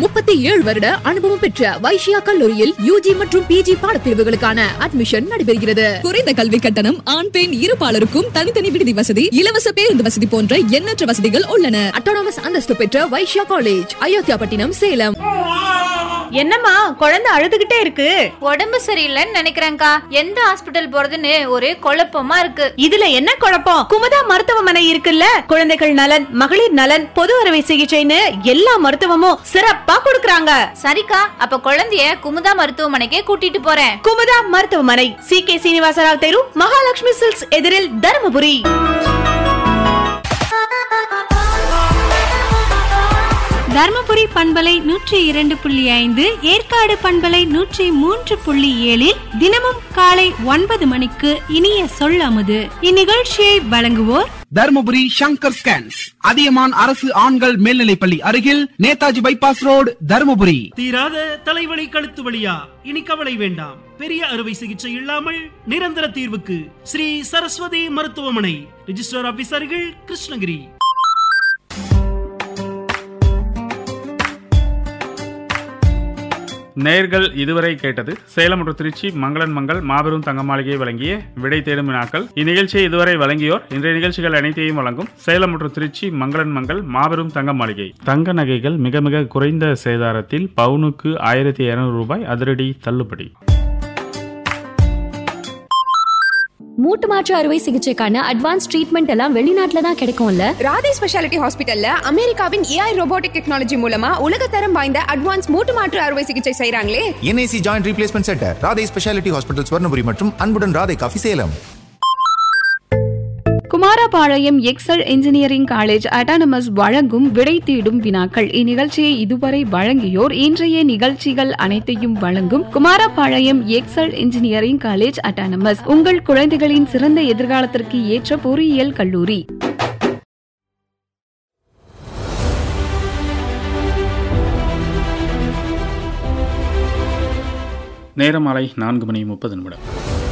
முப்பத்தி ஏழு வருட அனுபவம் பெற்ற வைஷ்யா கல்லூரியில் யூஜி மற்றும் பிஜி பாடப்பிரிவுகளுக்கான அட்மிஷன் நடைபெறுகிறது குறைந்த கல்வி கட்டணம் ஆண் பெண் இருபாலருக்கும் தனித்தனி விடுதி வசதி இலவச பேருந்து வசதி போன்ற எண்ணற்ற வசதிகள் உள்ளன அட்டானமஸ் அந்தஸ்து பெற்ற வைஷ்யா காலேஜ் அயோத்தியாபட்டினம் சேலம் என்னம்மா குழந்தை அழுதுகிட்டே இருக்கு உடம்பு சரியில்லைன்னு நினைக்கிறேன்க்கா எந்த ஹாஸ்பிட்டல் போறதுன்னு ஒரே குழப்பமா இருக்கு இதுல என்ன குழப்பம் குமுதா மருத்துவமனை இருக்குல்ல குழந்தைகள் நலன் மகளிர் நலன் பொது அறுவை சிகிச்சைன்னு எல்லா மருத்துவமும் சிறப்பா கொடுக்கறாங்க சரிக்கா அப்ப குழந்தைய குமுதா மருத்துவமனைக்கே கூட்டிட்டு போறேன் குமுதா மருத்துவமனை சி கே சீனிவாசராவ் தெரு மகாலட்சுமி சில்க்ஸ் எதிரில் தருமபுரி தர்மபுரி பண்பலை நூற்றி இரண்டு புள்ளி ஐந்து ஏற்காடு பண்பலை நூற்றி மூன்று புள்ளி ஏழில் தினமும் காலை ஒன்பது மணிக்கு இனிய சொல்லமுது இந்நிகழ்ச்சியை வழங்குவோர் தர்மபுரி சங்கர் ஸ்கேன்ஸ் அதியமான் அரசு ஆண்கள் மேல்நிலைப்பள்ளி அருகில் நேதாஜி பைபாஸ் ரோடு தர்மபுரி தீராத தலைவலி கழுத்து வலியா இனி கவலை வேண்டாம் பெரிய அறுவை சிகிச்சை இல்லாமல் நிரந்தர தீர்வுக்கு ஸ்ரீ சரஸ்வதி மருத்துவமனை ரிஜிஸ்டர் ஆபீசர்கள் கிருஷ்ணகிரி நேர்கள் இதுவரை கேட்டது சேலம் மற்றும் திருச்சி மங்களன் மங்கள் மாபெரும் தங்க மாளிகையை வழங்கிய விடை தேடும் வினாக்கள் இந்நிகழ்ச்சியை இதுவரை வழங்கியோர் இன்றைய நிகழ்ச்சிகள் அனைத்தையும் வழங்கும் சேலம் மற்றும் திருச்சி மங்களன் மங்கள் மாபெரும் தங்க மாளிகை தங்க நகைகள் மிக மிக குறைந்த சேதாரத்தில் பவுனுக்கு ஆயிரத்தி இருநூறு ரூபாய் அதிரடி தள்ளுபடி மூட்டு மாற்று அறுவை சிகிச்சைக்கான அட்வான்ஸ் ட்ரீட்மெண்ட் எல்லாம் வெளிநாட்டுல தான் கிடைக்கும்ல ராதே ஸ்பெஷாலிட்டி ஹாஸ்பிட்டல்ல அமெரிக்காவின் ஏஐ ரோபோட்டிக் டெக்னாலஜி மூலமா உலகத்தரம் வாய்ந்த அட்வான்ஸ் மூட்டு மாற்று அறுவை சிகிச்சை செய்றாங்களே NIC joint replacement centre Radhai speciality hospital Swarnapuri மற்றும் அன்புடன் Radhai coffee Salem Kumarapalayam Excel engineering college autonomous வழங்கும் விடை தேடும் வினாக்கள் இந்நிகழ்ச்சியை இதுவரை வழங்கியோர் இன்றைய நிகழ்ச்சிகள் அனைத்தையும் வழங்கும் Kumarapalayam Excel engineering college autonomous உங்கள் குழந்தைகளின் சிறந்த எதிர்காலத்திற்கு ஏற்ற பொறியியல் கல்லூரி நேரம் மாலை நான்கு மணி முப்பது நிமிடம்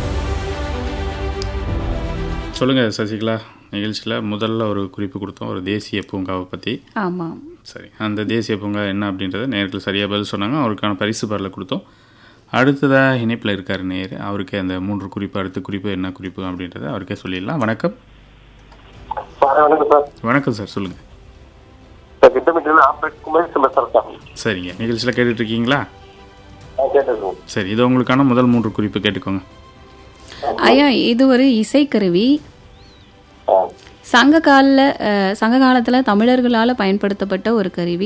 சொல்லுங்கள் சசிகலா நிகழ்ச்சியில் முதல்ல ஒரு குறிப்பு கொடுத்தோம் ஒரு தேசிய பூங்காவை பற்றி ஆமாம் சரி அந்த தேசிய பூங்கா என்ன அப்படின்றத நேர்கள் சரியாக பதில் சொன்னாங்க அவருக்கான பரிசு பரல கொடுத்தோம் அடுத்ததாக இணைப்பில் இருக்கார் நேர் அவருக்கே அந்த மூன்று குறிப்பு அடுத்த குறிப்பு என்ன குறிப்பு அப்படின்றத அவருக்கே சொல்லிடலாம் வணக்கம் வணக்கம் சார் வணக்கம் சார் சொல்லுங்கள் சார் திட்டமிட்டு ஆப்ரேட் குமரேஷ் பேசுறேன் சார் சரிங்க நிகழ்ச்சியில் கேட்டுட்டு இருக்கீங்களா நான் கேட்டேன் சரி இது உங்களுக்கான முதல் மூன்று குறிப்பு கேட்டுக்கோங்க ஐயா இது ஒரு இசைக்கருவி சங்க காலில் சங்க காலத்தில் தமிழர்களால் பயன்படுத்தப்பட்ட ஒரு கருவி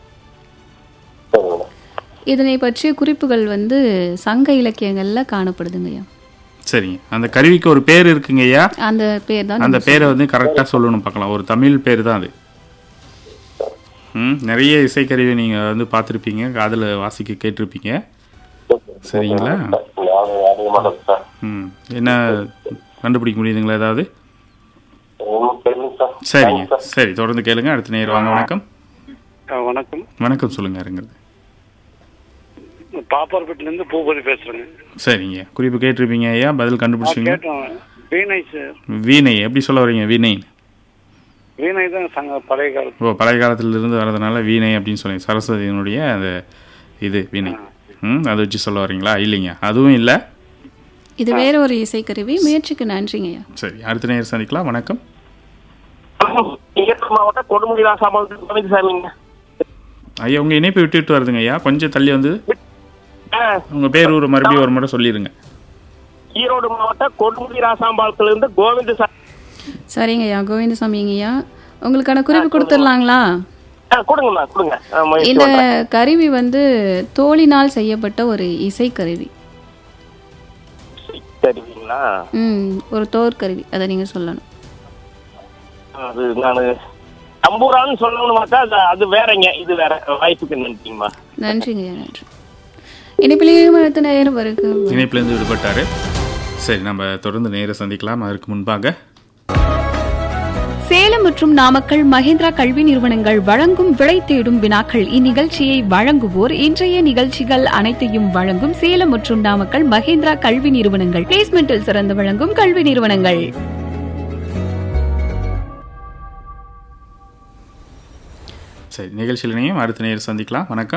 இதனை பற்றிய குறிப்புகள் வந்து சங்க இலக்கியங்களில் காணப்படுதுங்க ஐயா சரிங்க அந்த கருவிக்கு ஒரு பேர் இருக்குங்க ஐயா அந்த பேர் தான் அந்த பேரை வந்து கரெக்டாக சொல்லணும் பார்க்கலாம் ஒரு தமிழ் பேர் தான் அது ம் நிறைய இசைக்கருவி நீங்கள் வந்து பார்த்துருப்பீங்க காதில் வாசிக்க கேட்டிருப்பீங்க சரிங்களா ம் என்ன கண்டுபிடிக்க முடியுதுங்களா ஏதாவது சரிங்க சரி தொடர்ந்து கேளுங்க அடுத்த நேரம் வாங்க வணக்கம் வணக்கம் வணக்கம் சொல்லுங்க இருங்கிறது பாப்பார்பேட்டில இருந்து பூபதி பேசுறேங்க சரிங்க குறிப்பு கேட்டிருப்பீங்க ஐயா பதில் கண்டுபிடிச்சிங்க கேட்டோம் வீணை சார் வீணை எப்படி சொல்ல வரீங்க வீணை வீணை தான் சங்க பழைய காலத்து ஓ பழைய காலத்துல இருந்து வரதுனால வீணை அப்படின்னு சொல்லி சரஸ்வதியினுடைய அந்த இது வீணை ம் அதை வச்சு சொல்ல வரீங்களா இல்லைங்க அதுவும் இல்லை இது வேற ஒரு இசைக்கருவி முயற்சிக்கு நன்றிங்க ஐயா சரி அடுத்த நேரம் சந்திக்கலாம் வணக்கம் ஈரோடு மாவட்டம் கொடுமுடி ராசாமல் கோவிந்தசாமிங்க ஐயா உங்க இணைப்பு விட்டு விட்டு வருதுங்க ஐயா கொஞ்சம் தள்ளி வந்து உங்க பேர் ஊர் மறுபடியும் ஒரு முறை சொல்லிடுங்க ஈரோடு மாவட்டம் கொடுமுடி ராசாம்பாளத்துல இருந்து கோவிந்தசாமி சரிங்க ஐயா கோவிந்தசாமிங்க ஐயா உங்களுக்கான குறிப்பு கொடுத்துடலாங்களா கொடுங்கண்ணா கொடுங்க ஆ, முயற்சி இந்த பண்றேன். கருவி வந்து தோலினால் செய்யப்பட்ட ஒரு இசைக்கருவி சரிங்களா ம் ஒரு தோர் கருவி அதை நீங்க சொல்லணும் அது நான் தம்பூரான்னு சொல்லணும்னு பார்த்தா அது அது வேறங்க இது வேற வாய்ப்புக்கு நன்றிங்கம்மா நன்றிங்க ஐயா நன்றி இனிப்பிலேயும் அடுத்த நேரம் வருது இணைப்புலேருந்து விடுபட்டாரு சரி நம்ம தொடர்ந்து நேர சந்திக்கலாம் அதற்கு முன்பாக சேலம் மற்றும் நாமக்கல் மகேந்திரா கல்வி நிறுவனங்கள் வழங்கும் விடை தேடும் வினாக்கள் இந்நிகழ்ச்சியை வழங்குவோர் இன்றைய நிகழ்ச்சிகள் அனைத்தையும் வழங்கும் சேலம் மற்றும் நாமக்கல் மகேந்திரா கல்வி நிறுவனங்கள் பிளேஸ்மெண்டில் சிறந்து வழங்கும் கல்வி நிறுவனங்கள் சரி நிகழ்ச்சியிலையும் அடுத்த நேரம் சந்திக்கலாம் வணக்கம்